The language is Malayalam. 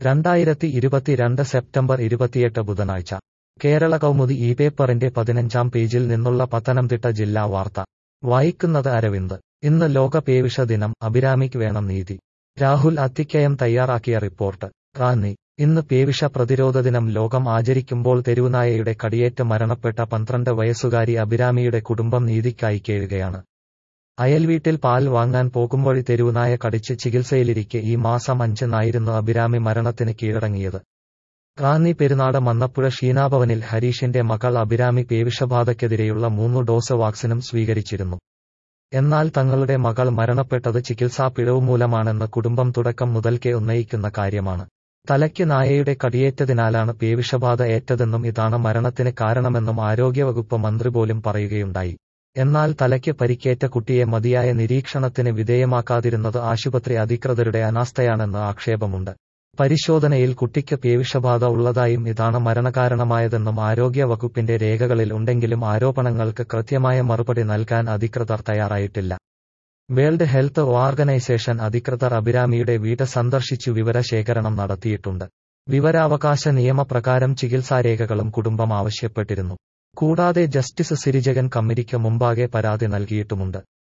രണ്ടായിരത്തി ഇരുപത്തിരണ്ട് സെപ്റ്റംബർ ഇരുപത്തിയെട്ട് ബുധനാഴ്ച കേരള കൗമുദി ഈ പേപ്പറിന്റെ പതിനഞ്ചാം പേജിൽ നിന്നുള്ള പത്തനംതിട്ട ജില്ലാ വാർത്ത വായിക്കുന്നത് അരവിന്ദ് ഇന്ന് ലോക പേവിഷ ദിനം അഭിരാമിക്ക് വേണം നീതി രാഹുൽ അത്തിക്കയം തയ്യാറാക്കിയ റിപ്പോർട്ട് റാന്നി ഇന്ന് പേവിഷ പ്രതിരോധ ദിനം ലോകം ആചരിക്കുമ്പോൾ തെരുവുനായയുടെ കടിയേറ്റ് മരണപ്പെട്ട പന്ത്രണ്ട് വയസ്സുകാരി അഭിരാമിയുടെ കുടുംബം നീതിക്കായി കേഴുകയാണ് അയൽവീട്ടിൽ പാൽ വാങ്ങാൻ പോകുമ്പോഴി തെരുവുനായ കടിച്ച് ചികിത്സയിലിരിക്കെ ഈ മാസം അഞ്ചിനായിരുന്നു അഭിരാമി മരണത്തിന് കീഴടങ്ങിയത് റാന്നി പെരുന്നാട് മന്നപ്പുഴ ഷീനാഭവനിൽ ഹരീഷിന്റെ മകൾ അഭിരാമി പേവിഷബാധയ്ക്കെതിരെയുള്ള മൂന്ന് ഡോസ് വാക്സിനും സ്വീകരിച്ചിരുന്നു എന്നാൽ തങ്ങളുടെ മകൾ മരണപ്പെട്ടത് ചികിത്സാ പിഴവ് മൂലമാണെന്ന് കുടുംബം തുടക്കം മുതൽക്കേ ഉന്നയിക്കുന്ന കാര്യമാണ് തലയ്ക്ക് നായയുടെ കടിയേറ്റതിനാലാണ് പേവിഷബാധ ഏറ്റതെന്നും ഇതാണ് മരണത്തിന് കാരണമെന്നും ആരോഗ്യവകുപ്പ് മന്ത്രി പോലും പറയുകയുണ്ടായി എന്നാൽ തലയ്ക്ക് പരിക്കേറ്റ കുട്ടിയെ മതിയായ നിരീക്ഷണത്തിന് വിധേയമാക്കാതിരുന്നത് ആശുപത്രി അധികൃതരുടെ അനാസ്ഥയാണെന്ന് ആക്ഷേപമുണ്ട് പരിശോധനയിൽ കുട്ടിക്ക് പേവിഷബാധ ഉള്ളതായും ഇതാണ് മരണകാരണമായതെന്നും ആരോഗ്യ വകുപ്പിന്റെ രേഖകളിൽ ഉണ്ടെങ്കിലും ആരോപണങ്ങൾക്ക് കൃത്യമായ മറുപടി നൽകാൻ അധികൃതർ തയ്യാറായിട്ടില്ല വേൾഡ് ഹെൽത്ത് ഓർഗനൈസേഷൻ അധികൃതർ അഭിരാമിയുടെ വീട് സന്ദർശിച്ചു വിവരശേഖരണം നടത്തിയിട്ടുണ്ട് വിവരാവകാശ നിയമപ്രകാരം ചികിത്സാരേഖകളും കുടുംബം ആവശ്യപ്പെട്ടിരുന്നു കൂടാതെ ജസ്റ്റിസ് സിരിജകൻ കമ്മിറ്റിക്ക് മുമ്പാകെ പരാതി നൽകിയിട്ടുമുണ്ട്